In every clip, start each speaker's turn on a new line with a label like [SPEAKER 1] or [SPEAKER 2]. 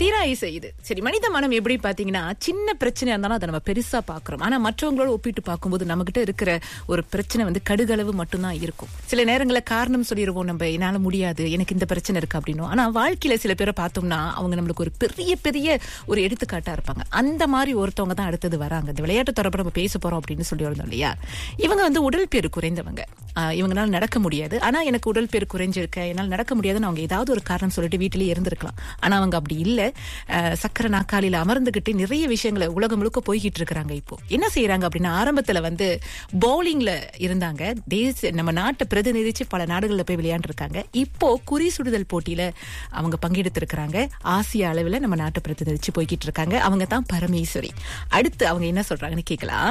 [SPEAKER 1] அதிராய் செய்யுது சரி மனித மனம் எப்படி பாத்தீங்கன்னா சின்ன பிரச்சனை இருந்தாலும் அதை நம்ம பெருசா பாக்குறோம் ஆனா மற்றவங்களோட ஒப்பிட்டு பார்க்கும்போது நம்மகிட்ட இருக்கிற ஒரு பிரச்சனை வந்து கடுகளவு மட்டும்தான் இருக்கும் சில நேரங்களில் காரணம் சொல்லிடுவோம் நம்ம என்னால முடியாது எனக்கு இந்த பிரச்சனை இருக்கு அப்படின்னும் ஆனா வாழ்க்கையில சில பேரை பார்த்தோம்னா அவங்க நம்மளுக்கு ஒரு பெரிய பெரிய ஒரு எடுத்துக்காட்டா இருப்பாங்க அந்த மாதிரி ஒருத்தவங்க தான் அடுத்தது வராங்க இந்த விளையாட்டு தொடர்பு நம்ம பேச போறோம் அப்படின்னு சொல்லி இருந்தோம் இல்லையா இவங்க வந்து உடல் பேரு குறைந்தவங்க ஆஹ் இவங்களால நடக்க முடியாது ஆனா எனக்கு உடல் பேர் குறைஞ்சிருக்க என்னால் நடக்க முடியாதுன்னு அவங்க ஏதாவது ஒரு காரணம் சொல்லிட்டு வீட்டிலேயே இருந்திருக்கலாம் ஆனா அவங்க அப்படி இல்ல ஆஹ் சக்கர நாக்காளியில அமர்ந்துகிட்டு நிறைய விஷயங்களை உலகம் முழுக்க போய்கிட்டு இருக்கிறாங்க இப்போ என்ன செய்யறாங்க அப்படின்னா ஆரம்பத்துல வந்து பவுலிங்ல இருந்தாங்க தேச நம்ம நாட்டை பிரதிநிதிச்சு பல நாடுகள்ல போய் விளையாண்டுருக்காங்க இப்போ குறி சுடுதல் போட்டியில அவங்க பங்கெடுத்திருக்கிறாங்க ஆசிய அளவுல நம்ம நாட்டை பிரதிநிதிச்சு போய்கிட்டு இருக்காங்க அவங்க தான் பரமேஸ்வரி அடுத்து அவங்க என்ன சொல்றாங்கன்னு கேட்கலாம்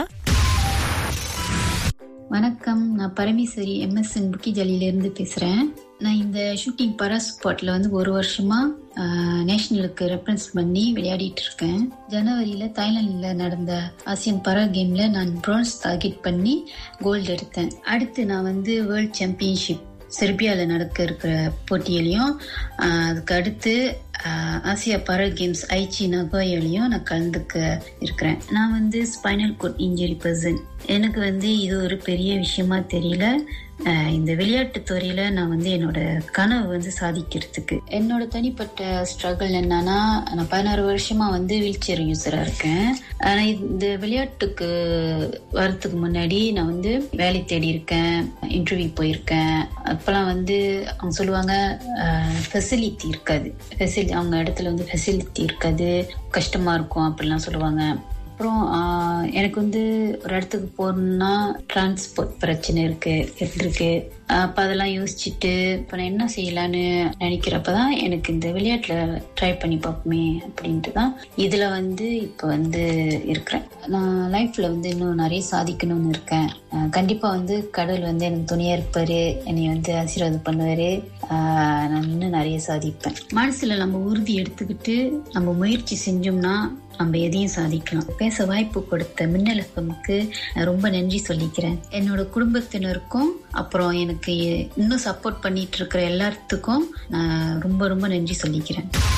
[SPEAKER 2] வணக்கம் நான் பரமேஸ்வரி எம்எஸ்என் புக்கிஜலியில இருந்து பேசுறேன் நான் இந்த ஷூட்டிங் பரா ஸ்பாட்ல வந்து ஒரு வருஷமா நேஷனலுக்கு ரெஃபரன்ஸ் பண்ணி விளையாடிட்டு இருக்கேன் ஜனவரியில தாய்லாந்துல நடந்த ஆசியன் பரா கேம்ல நான் பிரான்ஸ் டார்கெட் பண்ணி கோல்டு எடுத்தேன் அடுத்து நான் வந்து வேர்ல்ட் சாம்பியன்ஷிப் செர்பியாவில் நடக்க இருக்கிற போட்டியிலையும் ஆஹ், அதுக்கு அடுத்து ஆஹ், ஆசியா பாரா கேம்ஸ் ஐச்சி நகோயாலையும் நான் கலந்துக்க இருக்கிறேன் நான் வந்து ஸ்பைனல் கோட் இன்ஜுரி பர்சன் எனக்கு வந்து இது ஒரு பெரிய விஷயமா தெரியல ஆஹ், இந்த விளையாட்டு துறையில நான் வந்து என்னோட கனவு வந்து சாதிக்கிறதுக்கு என்னோட தனிப்பட்ட ஸ்ட்ரகிள் என்னன்னா நான் பதினாறு வருஷமா வந்து வீல் சேர் யூஸரா இருக்கேன் ஆனா இந்த விளையாட்டுக்கு வரதுக்கு முன்னாடி நான் வந்து வேலை தேடி இருக்கேன் இன்டர்வியூ போயிருக்கேன் அப்பெல்லாம் வந்து அவங்க சொல்லுவாங்க ஃபெசிலிட்டி இருக்காது ஃபெசிலிட்டி அவங்க இடத்துல வந்து ஃபெசிலிட்டி இருக்காது கஷ்டமா இருக்கும் அப்படிலாம் சொல்லுவாங்க அப்புறம் ஆஹ், எனக்கு வந்து ஒரு இடத்துக்கு போகணும்னா டிரான்ஸ்போர்ட் பிரச்சனை இருக்கு இருந்திருக்கு அப்ப அதெல்லாம் யோசிச்சுட்டு இப்ப நான் என்ன செய்யலான்னு நினைக்கிறப்பதான் எனக்கு இந்த விளையாட்டுல ட்ரை பண்ணி பார்ப்போமே அப்படின்ட்டு தான் இதுல வந்து இப்ப வந்து இருக்கிறேன் நான் லைஃப்ல வந்து இன்னும் நிறைய சாதிக்கணும்னு இருக்கேன் ஆஹ், கண்டிப்பா வந்து கடவுள் வந்து எனக்கு துணையா இருப்பாரு என்னை வந்து ஆசீர்வாதம் பண்ணுவாரு ஆஹ், நான் இன்னும் நிறைய சாதிப்பேன் மனசுல நம்ம உறுதி எடுத்துக்கிட்டு நம்ம முயற்சி செஞ்சோம்னா நம்ம எதையும் சாதிக்கலாம் பேச வாய்ப்பு கொடுத்த மின்னலகமுக்கு நான் ரொம்ப நன்றி சொல்லிக்கிறேன் என்னோட குடும்பத்தினருக்கும் அப்புறம் எனக்கு இன்னும் சப்போர்ட் பண்ணிட்டு இருக்கிற எல்லாத்துக்கும் நான் ரொம்ப ரொம்ப நன்றி சொல்லிக்கிறேன்